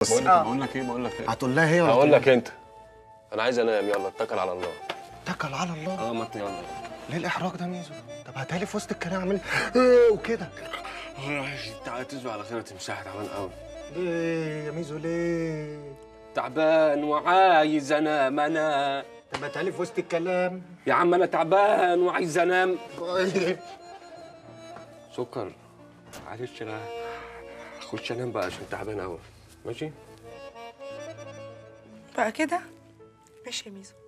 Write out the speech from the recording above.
بقول لك آه. بقول لك ايه بقول لك ايه هتقول لها هي ولا هقول تقول لك انت انا عايز انام يلا اتكل على الله اتكل على الله اه ما انت يلا ليه الاحراج ده ميزو طب هاتها لي في وسط الكلام اعمل ايه وكده تعالى تصبح على خير تمساح تعبان قوي ليه يا ميزو ليه تعبان وعايز انام انا طب هاتها لي في وسط الكلام يا عم انا تعبان وعايز انام طيب. سكر معلش انا اخش انام بقى عشان تعبان قوي ماشي بقى كده ماشي يا ميزو